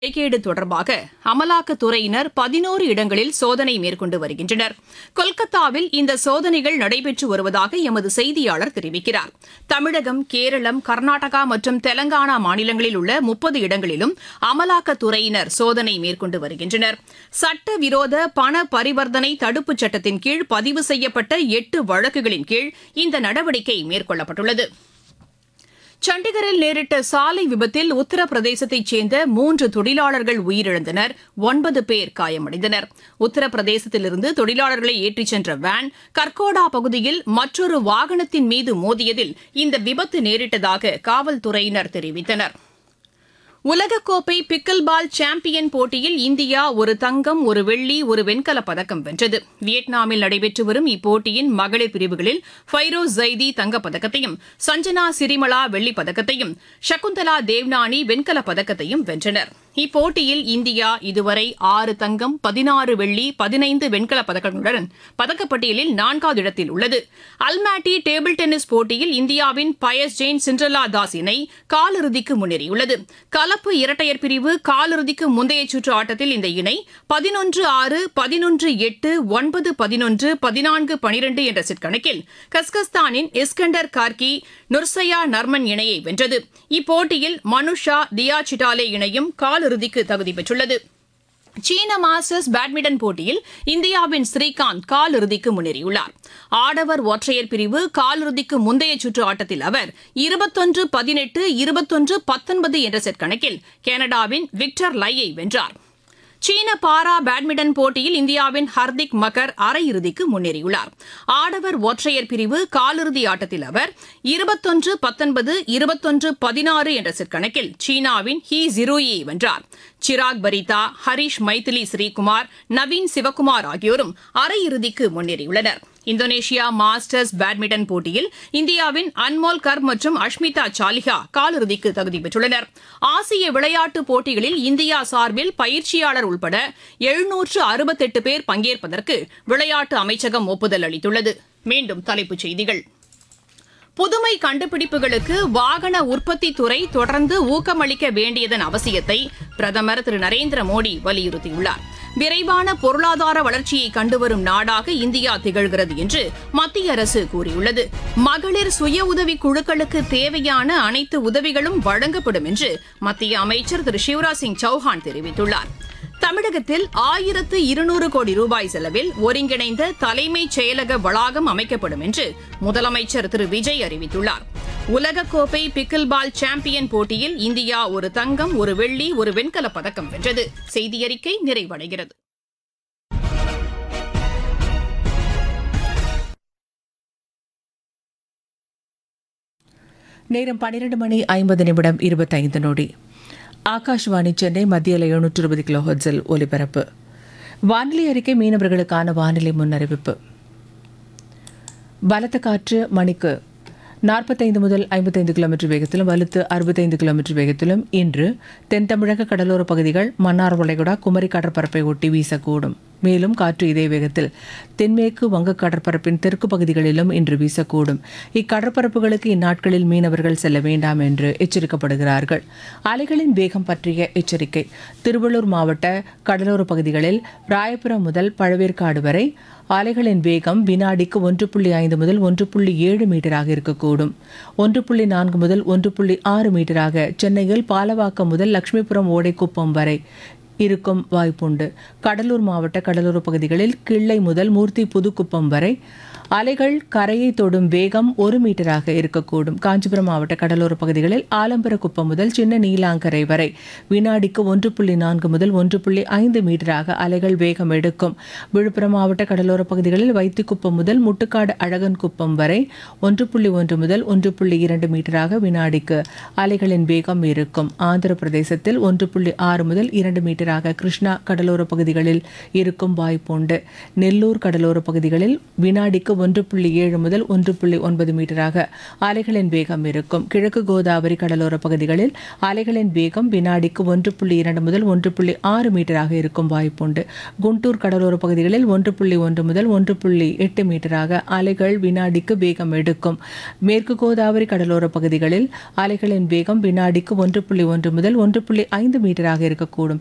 முறைகேடு தொடர்பாக அமலாக்கத்துறையினர் பதினோரு இடங்களில் சோதனை மேற்கொண்டு வருகின்றனர் கொல்கத்தாவில் இந்த சோதனைகள் நடைபெற்று வருவதாக எமது செய்தியாளர் தெரிவிக்கிறார் தமிழகம் கேரளம் கர்நாடகா மற்றும் தெலங்கானா மாநிலங்களில் உள்ள முப்பது இடங்களிலும் அமலாக்கத்துறையினர் சோதனை மேற்கொண்டு வருகின்றனர் சட்டவிரோத பண பரிவர்த்தனை தடுப்புச் சட்டத்தின் கீழ் பதிவு செய்யப்பட்ட எட்டு வழக்குகளின் கீழ் இந்த நடவடிக்கை மேற்கொள்ளப்பட்டுள்ளது சண்டிகரில் நேரிட்ட சாலை விபத்தில் உத்தரப்பிரதேசத்தைச் சேர்ந்த மூன்று தொழிலாளர்கள் உயிரிழந்தனர் ஒன்பது பேர் காயமடைந்தனர் உத்தரப்பிரதேசத்திலிருந்து தொழிலாளர்களை ஏற்றிச் சென்ற வேன் கர்கோடா பகுதியில் மற்றொரு வாகனத்தின் மீது மோதியதில் இந்த விபத்து நேரிட்டதாக காவல்துறையினர் தெரிவித்தனர் உலகக்கோப்பை பிக்கில் பால் சாம்பியன் போட்டியில் இந்தியா ஒரு தங்கம் ஒரு வெள்ளி ஒரு வெண்கலப் பதக்கம் வென்றது வியட்நாமில் நடைபெற்று வரும் இப்போட்டியின் மகளிர் பிரிவுகளில் ஃபைரோஸ் ஜைதி தங்கப்பதக்கத்தையும் சஞ்சனா சிரிமலா வெள்ளிப் பதக்கத்தையும் சகுந்தலா தேவ்னானி வெண்கலப் பதக்கத்தையும் வென்றனர் இப்போட்டியில் இந்தியா இதுவரை ஆறு தங்கம் பதினாறு வெள்ளி பதினைந்து வெண்கலப் பதக்கங்களுடன் பதக்கப்பட்டியலில் நான்காவது இடத்தில் உள்ளது அல்மாட்டி டேபிள் டென்னிஸ் போட்டியில் இந்தியாவின் பயஸ் ஜெயின் சிண்ட்ரலா தாஸ் இணை காலிறுதிக்கு முன்னேறியுள்ளது கலப்பு இரட்டையர் பிரிவு காலிறுதிக்கு முந்தைய சுற்று ஆட்டத்தில் இந்த இணை பதினொன்று ஆறு பதினொன்று எட்டு ஒன்பது பதினொன்று பதினான்கு பனிரெண்டு என்ற செட் கணக்கில் கஸ்கஸ்தானின் இஸ்கண்டர் கார்கி நுர்சயா நர்மன் இணையை வென்றது இப்போட்டியில் மனுஷா தியா சிட்டாலே இணையும் காலிறுதிக்கு தகுதி பெற்றுள்ளது சீன மாஸ்டர்ஸ் பேட்மிண்டன் போட்டியில் இந்தியாவின் ஸ்ரீகாந்த் காலிறுதிக்கு முன்னேறியுள்ளார் ஆடவர் ஒற்றையர் பிரிவு காலிறுதிக்கு முந்தைய சுற்று ஆட்டத்தில் அவர் இருபத்தொன்று பதினெட்டு இருபத்தொன்று பத்தொன்பது என்ற செட் கணக்கில் கனடாவின் விக்டர் லையை வென்றார் சீன பாரா பேட்மிண்டன் போட்டியில் இந்தியாவின் ஹர்திக் மக்கர் அரையிறுதிக்கு முன்னேறியுள்ளார் ஆடவர் ஒற்றையர் பிரிவு காலிறுதி ஆட்டத்தில் அவர் இருபத்தொன்று பத்தொன்பது இருபத்தொன்று பதினாறு என்ற செட் கணக்கில் சீனாவின் ஹி ஜிரோயை வென்றார் சிராக் பரிதா ஹரிஷ் மைதிலி ஸ்ரீகுமார் நவீன் சிவகுமார் ஆகியோரும் அரையிறுதிக்கு முன்னேறியுள்ளனர் இந்தோனேஷியா மாஸ்டர்ஸ் பேட்மிண்டன் போட்டியில் இந்தியாவின் அன்மோல் கர் மற்றும் அஷ்மிதா சாலிஹா காலிறுதிக்கு தகுதி பெற்றுள்ளனர் ஆசிய விளையாட்டுப் போட்டிகளில் இந்தியா சார்பில் பயிற்சியாளர் உள்பட எழுநூற்று அறுபத்தெட்டு பேர் பங்கேற்பதற்கு விளையாட்டு அமைச்சகம் ஒப்புதல் அளித்துள்ளது மீண்டும் தலைப்புச் செய்திகள் புதுமை கண்டுபிடிப்புகளுக்கு வாகன உற்பத்தி துறை தொடர்ந்து ஊக்கமளிக்க வேண்டியதன் அவசியத்தை பிரதமர் திரு நரேந்திர மோடி வலியுறுத்தியுள்ளார் விரைவான பொருளாதார வளர்ச்சியை கண்டுவரும் நாடாக இந்தியா திகழ்கிறது என்று மத்திய அரசு கூறியுள்ளது மகளிர் சுய உதவி குழுக்களுக்கு தேவையான அனைத்து உதவிகளும் வழங்கப்படும் என்று மத்திய அமைச்சர் திரு சிவராஜ் சிங் சௌஹான் தெரிவித்துள்ளார் தமிழகத்தில் ஆயிரத்து இருநூறு கோடி ரூபாய் செலவில் ஒருங்கிணைந்த தலைமைச் செயலக வளாகம் அமைக்கப்படும் என்று முதலமைச்சர் திரு விஜய் அறிவித்துள்ளார் உலகக்கோப்பை பிக்கில் பால் சாம்பியன் போட்டியில் இந்தியா ஒரு தங்கம் ஒரு வெள்ளி ஒரு வெண்கலப் பதக்கம் வென்றது செய்தியறிக்கை நிறைவடைகிறது நேரம் பன்னிரண்டு மணி ஐம்பது நிமிடம் இருபத்தைந்து நொடி ஆகாஷ்வாணி சென்னை மத்தியில் எழுநூற்று இருபது கிலோ ஹெர்ட்ஸில் ஒலிபரப்பு வானிலை அறிக்கை மீனவர்களுக்கான வானிலை முன்னறிவிப்பு பலத்த காற்று மணிக்கு நாற்பத்தைந்து முதல் ஐம்பத்தைந்து கிலோமீட்டர் வேகத்திலும் வலுத்து அறுபத்தைந்து கிலோமீட்டர் வேகத்திலும் இன்று தென் தமிழக கடலோர பகுதிகள் மன்னார் வளைகுடா குமரி கடற்பரப்பை ஒட்டி வீசக்கூடும் மேலும் காற்று இதே வேகத்தில் தென்மேற்கு வங்க கடற்பரப்பின் தெற்கு பகுதிகளிலும் இன்று வீசக்கூடும் இக்கடற்பரப்புகளுக்கு இந்நாட்களில் மீனவர்கள் செல்ல வேண்டாம் என்று எச்சரிக்கப்படுகிறார்கள் அலைகளின் வேகம் பற்றிய எச்சரிக்கை திருவள்ளூர் மாவட்ட கடலோர பகுதிகளில் ராயபுரம் முதல் பழவேற்காடு வரை அலைகளின் வேகம் வினாடிக்கு ஒன்று புள்ளி ஐந்து முதல் ஒன்று புள்ளி ஏழு மீட்டராக இருக்கக்கூடும் ஒன்று புள்ளி நான்கு முதல் ஒன்று புள்ளி ஆறு மீட்டராக சென்னையில் பாலவாக்கம் முதல் லட்சுமிபுரம் ஓடைக்குப்பம் வரை இருக்கும் வாய்ப்புண்டு கடலூர் மாவட்ட கடலோர பகுதிகளில் கிள்ளை முதல் மூர்த்தி புதுக்குப்பம் வரை அலைகள் கரையை தொடும் வேகம் ஒரு மீட்டராக இருக்கக்கூடும் காஞ்சிபுரம் மாவட்ட கடலோர பகுதிகளில் ஆலம்பரக்குப்பம் முதல் சின்ன நீலாங்கரை வரை வினாடிக்கு ஒன்று புள்ளி நான்கு முதல் ஒன்று புள்ளி ஐந்து மீட்டராக அலைகள் வேகம் எடுக்கும் விழுப்புரம் மாவட்ட கடலோர பகுதிகளில் வைத்திக்குப்பம் முதல் முட்டுக்காடு அழகன் குப்பம் வரை ஒன்று புள்ளி ஒன்று முதல் ஒன்று புள்ளி இரண்டு மீட்டராக வினாடிக்கு அலைகளின் வேகம் இருக்கும் ஆந்திர பிரதேசத்தில் ஒன்று புள்ளி ஆறு முதல் இரண்டு மீட்டராக கிருஷ்ணா கடலோர பகுதிகளில் இருக்கும் வாய்ப்புண்டு நெல்லூர் கடலோர பகுதிகளில் வினாடிக்கு ஒன்று புள்ளி ஏழு முதல் ஒன்று புள்ளி ஒன்பது மீட்டராக அலைகளின் வேகம் இருக்கும் கிழக்கு கோதாவரி கடலோர பகுதிகளில் அலைகளின் வேகம் வினாடிக்கு ஒன்று புள்ளி இரண்டு முதல் ஒன்று புள்ளி ஆறு மீட்டராக இருக்கும் வாய்ப்புண்டு குண்டூர் கடலோர பகுதிகளில் ஒன்று புள்ளி ஒன்று முதல் ஒன்று புள்ளி எட்டு மீட்டராக அலைகள் வினாடிக்கு வேகம் எடுக்கும் மேற்கு கோதாவரி கடலோர பகுதிகளில் அலைகளின் வேகம் வினாடிக்கு ஒன்று புள்ளி ஒன்று முதல் ஒன்று புள்ளி ஐந்து மீட்டராக இருக்கக்கூடும்